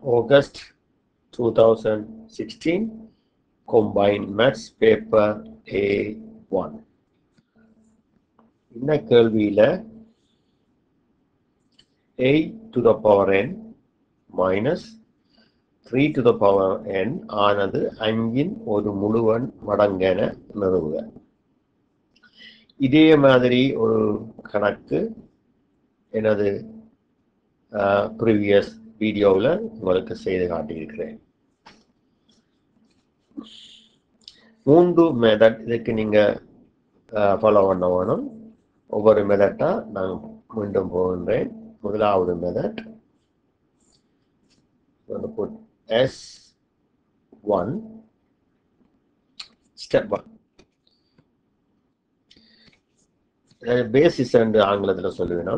August 2016 Combined Maths Paper A1 இந்த கேள்வியில 8 to the power n minus 3 to the power n ஆனது அஞ்சின் ஒரு முழுவன் மடங்கென நிறுவுக இதே மாதிரி ஒரு கணக்கு எனது ப்ரீவியஸ் வீடியோவில் உங்களுக்கு செய்து காட்டியிருக்கிறேன் மூன்று மெத்தட் இதுக்கு நீங்கள் ஃபாலோ பண்ண வேணும் ஒவ்வொரு மெத்தட்டாக நான் மீண்டும் போகின்றேன் முதலாவது method put as one step one basis என்று ஆங்கிலத்தில் சொல்லுவேன்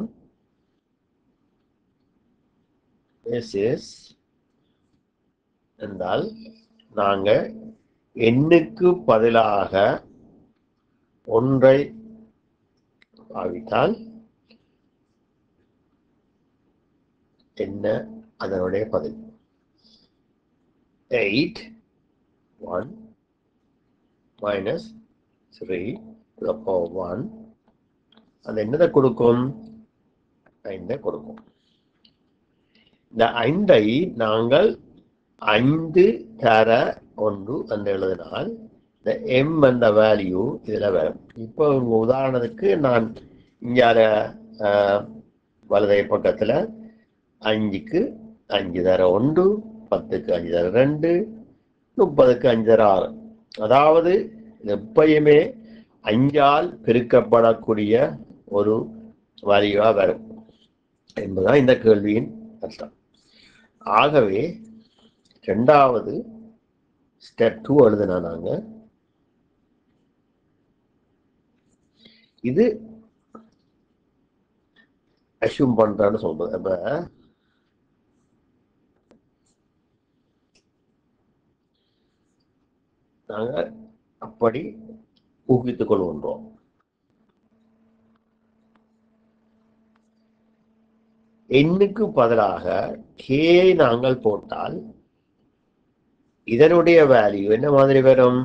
பேசிஸ் என்றால் நாங்க எண்ணுக்கு பதிலாக ஒன்றை பாவித்தால் என்ன அதனுடைய பதில் eight one minus three one அது என்னதை கொடுக்கும் ஐந்தை கொடுக்கும் இந்த ஐந்தை நாங்கள் ஐந்து தர ஒன்று என்று எழுதினால் இந்த எம் என்ற வேல்யூ இதில் வரும் இப்போ உங்க உதாரணத்துக்கு நான் இங்கால வலதை பக்கத்தில் அஞ்சுக்கு அஞ்சு தர ஒன்று பத்துக்கு அஞ்சு தர ரெண்டு முப்பதுக்கு அஞ்சு தர ஆறு அதாவது எப்பயுமே அஞ்சால் பெருக்கப்படக்கூடிய ஒரு வேல்யூவாக வரும் என்பதுதான் இந்த கேள்வியின் அர்த்தம் ஆகவே ரெண்டாவது ஸ்டெப் டூ எழுதுனா நாங்க இது அஷ்யூம் பண்றான்னு சொல்றது அப்ப நாங்க அப்படி ஊக்குவித்துக் கொள்கின்றோம் எண்ணுக்கு பதிலாக கே நாங்கள் போட்டால் இதனுடைய வேல்யூ என்ன மாதிரி வரும்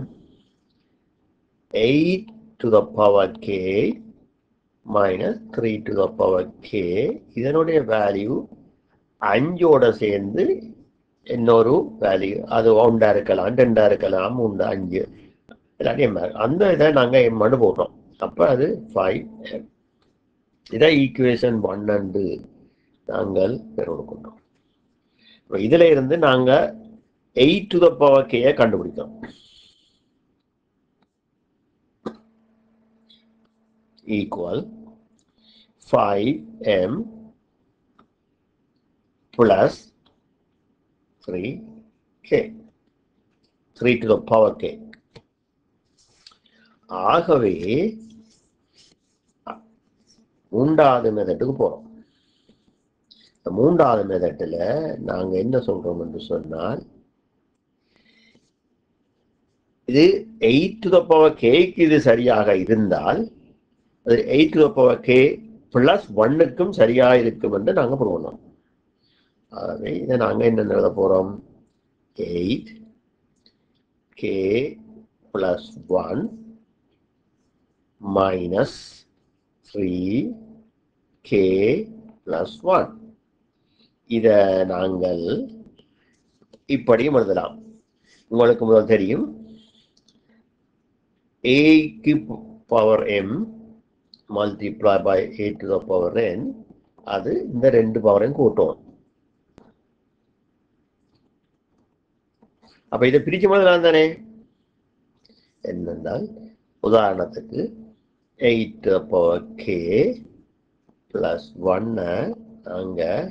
eight to the power k minus three to the power k இதனுடைய வேல்யூ அஞ்சோட சேர்ந்து இன்னொரு வேல்யூ அது ஒன்றா இருக்கலாம் ரெண்டா இருக்கலாம் மூன்று அஞ்சு எல்லாத்தையும் அந்த இதை நாங்கள் எம்மனு போடுறோம் அப்போ அது ஃபைவ் எம் இதை ஈக்குவேஷன் பன்னெண்டு நாங்கள் பெருகொண்டோம் இதுல இருந்து நாங்க eight to the power k கண்டுபிடித்தோம் equal five m plus three k three to the power k ஆகவே மூன்றாவது மெதட்டுக்கு போறோம் இந்த மூன்றாவது மெதட்டில் நாங்கள் என்ன சொல்றோம் என்று சொன்னால் இது எயிட் டு த பவர் கேக்கு இது சரியாக இருந்தால் அது eight to the power k plus ஒன்னுக்கும் சரியாக இருக்கும் என்று நாங்கள் போடுவோம் ஆகவே இதை நாங்கள் என்ன எழுத போகிறோம் eight k plus one minus three k plus one இதை நாங்கள் இப்படியும் எழுதலாம் உங்களுக்கு முதல் தெரியும் ஏக்கு power m multiply by a to the power n அது இந்த ரெண்டு பவரையும் கூட்டும் அப்ப இதை பிரிச்சு எழுதலாம் தானே என்னென்றால் உதாரணத்துக்கு எயிட் பவர் கே பிளஸ் ஒன்னை நாங்கள்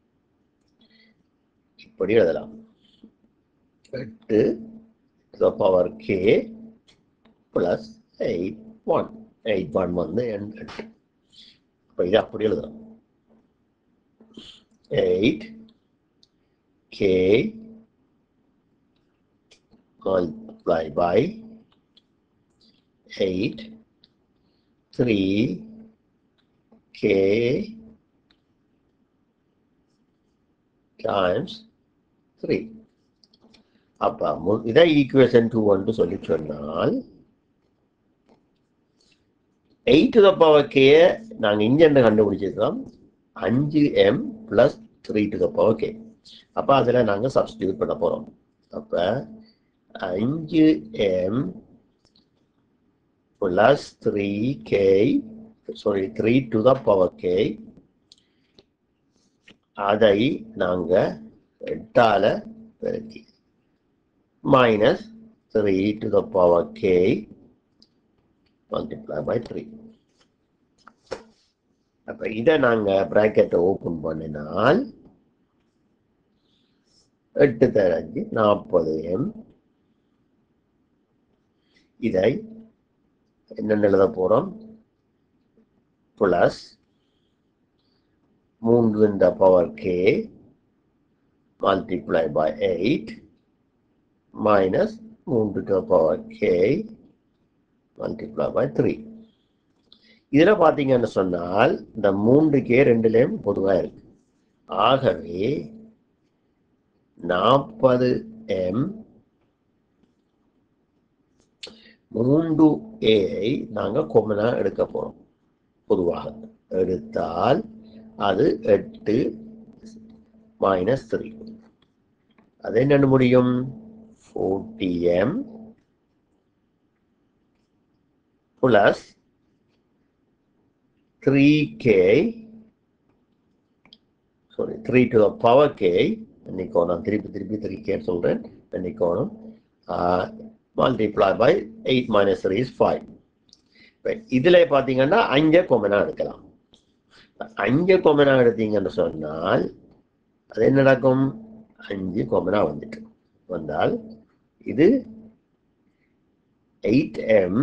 இப்படி எழுதலாம் எட்டு power k plus eight one eight one வந்து எட்டு இப்போ இது அப்படி எழுதலாம் eight k multiply by 8 3 k times three அப்ப மு- இதை ஈக்குவேஷன் டூ என்று சொல்லி சொன்னால் eight to the power k நாங்கள் இங்க என்ன கண்டுபிடிச்சிருக்கோம் அஞ்சு m plus three to the power k அப்போ அதில் நாங்கள் சப்ஸ்டியூட் பண்ண போகிறோம் அப்போ அஞ்சு m plus three k sorry three to the power k அதை நாங்கள் எட்டால பெருக்கி minus three to the power k multiply by three அப்ப இதை நாங்க பிராக்கெட்டை ஓபன் பண்ணினால் எட்டு தரஞ்சு நாற்பது எம் இதை என்னென்ன எழுத போறோம் பிளஸ் மூன்று இந்த power k multiply by eight minus மூன்று to power k multiply by three இதில் பார்த்தீங்கன்னு சொன்னால் இந்த மூன்று கே ரெண்டுலேயும் பொதுவாக இருக்கு ஆகவே நாற்பது எம் மூன்று ஏஐ நாங்கள் கொமனாக எடுக்க போகிறோம் பொதுவாக எடுத்தால் அது எட்டு மைனஸ் த்ரீ அது என்னென்ன முடியும் forty m plus 3k sorry 3 to the power k பண்ணிக்கோணும் திருப்பி திருப்பி த்ரீ கே சொல்றேன் பண்ணிக்கோணும் multiply by eight minus three is five இதுல பாத்தீங்கன்னா அஞ்சு கொமனா எடுக்கலாம் அஞ்சு கொமனா எடுத்தீங்கன்னு சொன்னால் அது என்ன நடக்கும் அஞ்சு கொமனா வந்துட்டு வந்தால் இது eight m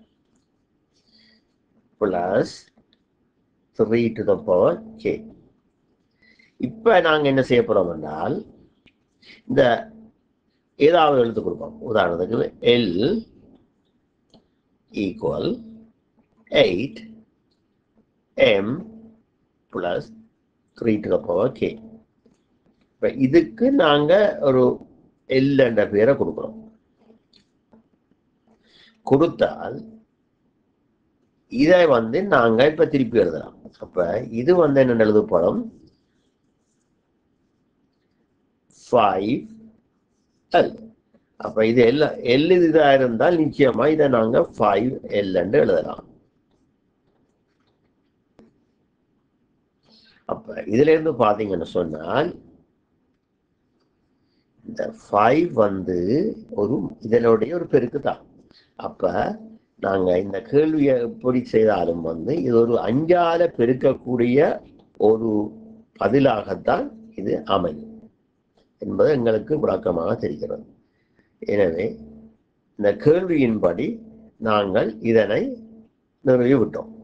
plus 3 to the power k. இப்ப நாங்க என்ன செய்ய போறோம் என்றால் இந்த ஏதாவது எழுத்து கொடுப்போம் உதாரணத்துக்கு L equal eight m plus three to the power k இப்ப இதுக்கு நாங்க ஒரு எல் என்ற பேரை கொடுக்குறோம் கொடுத்தால் இதை வந்து நாங்க இப்ப திருப்பி எழுதலாம் அப்ப இது வந்து என்ன எழுதப்படும் ஃபைவ் எல் அப்ப இது எல் எல் இதா இருந்தால் நிச்சயமா இதை நாங்க ஃபைவ் எல் என்று எழுதலாம் அப்ப இதுல இருந்து பாத்தீங்கன்னு சொன்னால் இந்த ஃபைவ் வந்து ஒரு இதனுடைய ஒரு பெருக்கு தான் அப்ப நாங்க இந்த கேள்வியை எப்படி செய்தாலும் வந்து இது ஒரு அஞ்சால பெருக்கக்கூடிய ஒரு பதிலாகத்தான் இது அமையும் என்பது எங்களுக்கு விளக்கமாக தெரிகிறது எனவே இந்த கேள்வியின்படி நாங்கள் இதனை நிறுவி விட்டோம்